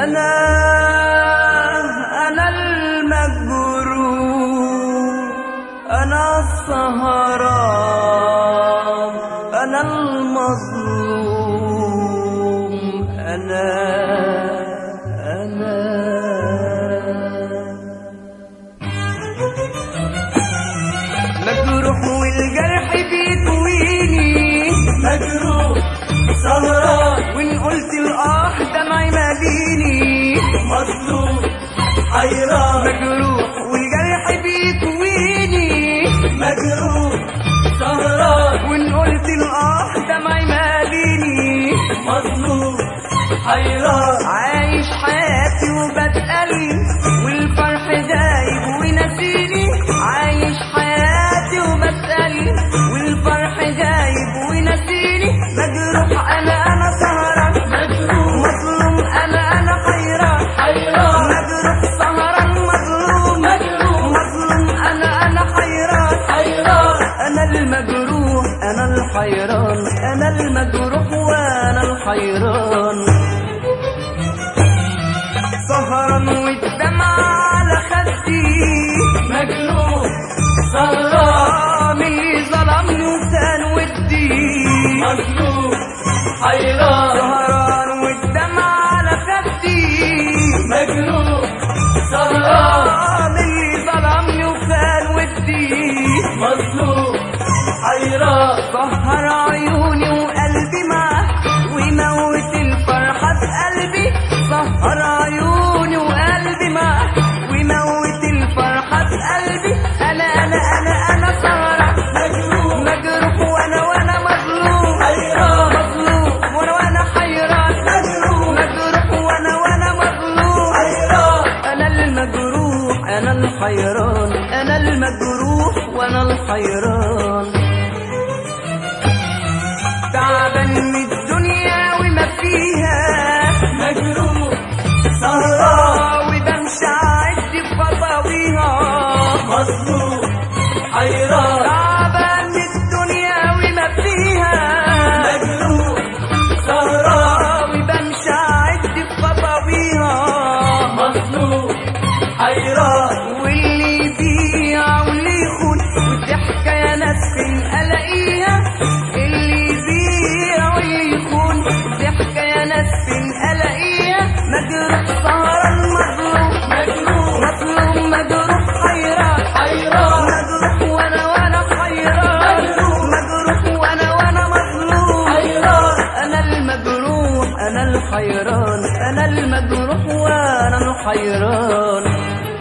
أنا أنا المجروح أنا السهران أنا المظلوم أنا أنا مجروح والجرح بيكويني مجروح سهران وإن قلت الآه دمعي ماليني مظلوم حيران مجروح والجرح بيكويني مجروح سهران وإن قلت الآه دمعي ماليني مظلوم حيران عايش حياتي وبتألم والفرح دايب ونسيني عايش حياتي وبتألم والفرح دايب ونسيني مجروح أنا أنا سهران مجروح مظلوم أنا أنا حيران حيران مجروح سهران مظلوم مجروح مظلوم أنا أنا حيران حيران أنا المجروح أنا الحيران أنا المجروح وأنا الحيران سهران والدمع على خدي مجروح سهران آه من اللي ظلمني وكان ودي مظلوم حيران سهران والدمع على خدي مجروح سهران آه من اللي ظلمني وكان ودي مظلوم حيران سهر عيوني وقلبي معاه ويموت الفرحة في قلبي سهر عيوني وقلبي معاه ويموت الفرحة في قلبي أنا أنا أنا أنا سهرة مجروح مجروح وأنا وأنا مظلوم حيران مظلوم وأنا وأنا حيران مجروح مجروح وأنا وأنا مظلوم حيران أنا المجروح أنا الحيران أنا المجروح وأنا الحيران تعبان من الدنيا وما فيها مجروح سهران آه وبمشي أعد في خطاويها مظلوم حيران تعبان من الدنيا وما فيها مجروح سهران آه وبمشي أعد في خطاويها مظلوم حيران واللي يبيع واللي يخون والضحكة يا ناس فين ألاقيها اللي يبيع واللي يخون والضحكة يا ناس فين ألاقيها مجروح سهران مظلوم مجروح مظلوم مجروح حيران حيران مجروح وأنا وأنا حيران مجروح وأنا وأنا مظلوم حيران أنا المجروح أنا الحيران أنا المجروح وأنا الحيران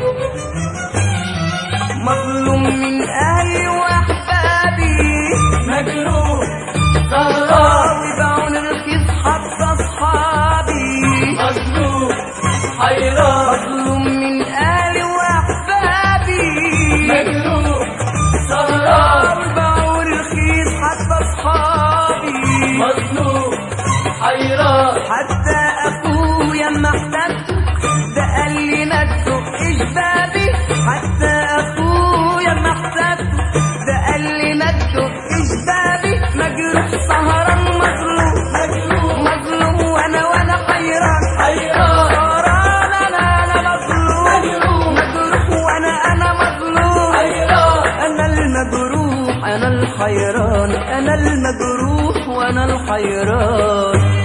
مظلوم من أهلي وأحبابي مجروح سهران آه وبعون رخيص حتى أصحابي مظلوم حيران مظلوم من أهلي وأحبابي مجروح آه سهران وبعون رخيص حتى أصحابي مظلوم حيران حتى أخويا ما احتجته ده قال لي ما تدقش بابي حتى أخويا ما احتجته ده قال لي ما تدقش بابي مجروح سهران مظلوم مجروح مظلوم وأنا وأنا حيران حيران سهران أنا أنا مظلوم مجروح وأنا أنا مظلوم حيران أنا المجروح أنا الحيران أنا المجروح وأنا الحيران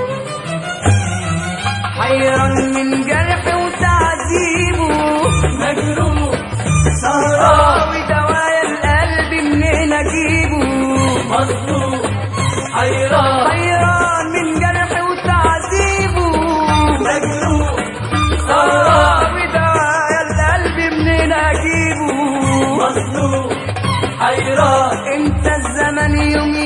حيران من جرح وتعذيبه مجروح سهران ودوايا القلب منين أجيبه مظلوم حيران حيران من جرح وتعذيبه مجروح سهران ودوايا القلب منين أجيبه مظلوم حيران انت الزمن يوم